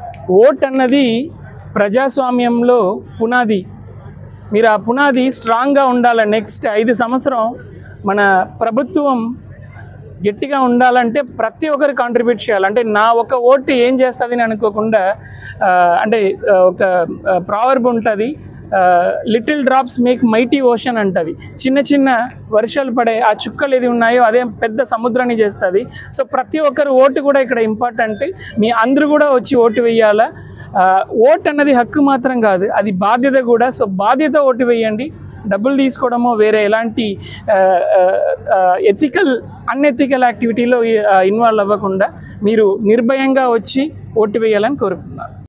vote అన్నది ప్రజాస్వామ్యంలో పునాది మీరు ఆ పునాది స్ట్రాంగ్గా ఉండాలి నెక్స్ట్ ఐదు సంవత్సరం మన ప్రభుత్వం గట్టిగా ఉండాలంటే ప్రతి ఒక్కరు కాంట్రిబ్యూట్ చేయాలి అంటే నా ఒక ఓటు ఏం చేస్తుంది అని అనుకోకుండా ఆ, అంటే ఆ, ఒక ప్రావర్బ్ ఉంటుంది little drops make mighty ocean అంటది చిన్న చిన్న వర్షాలు పడే ఆ చుక్కలు ఏది ఉన్నాయో అదే పెద్ద సముద్రాన్ని చేస్తుంది సో ప్రతి ఒక్కరు ఓటు కూడా ఇక్కడ ఇంపార్టెంట్ మీ అందరూ కూడా వచ్చి ఓటు వేయాలా ఆ, ఓట్ అన్నది హక్కు మాత్రం కాదు అది బాధ్యత కూడా సో బాధ్యత ఓటు వేయండి డబ్బులు తీసుకోవడమో వేరే ఎలాంటి ఎథికల్ అన్ఎథికల్ యాక్టివిటీలో ఇన్వాల్వ్ అవ్వకుండా మీరు నిర్భయంగా వచ్చి ఓటు వేయాలని కోరుకుంటున్నాను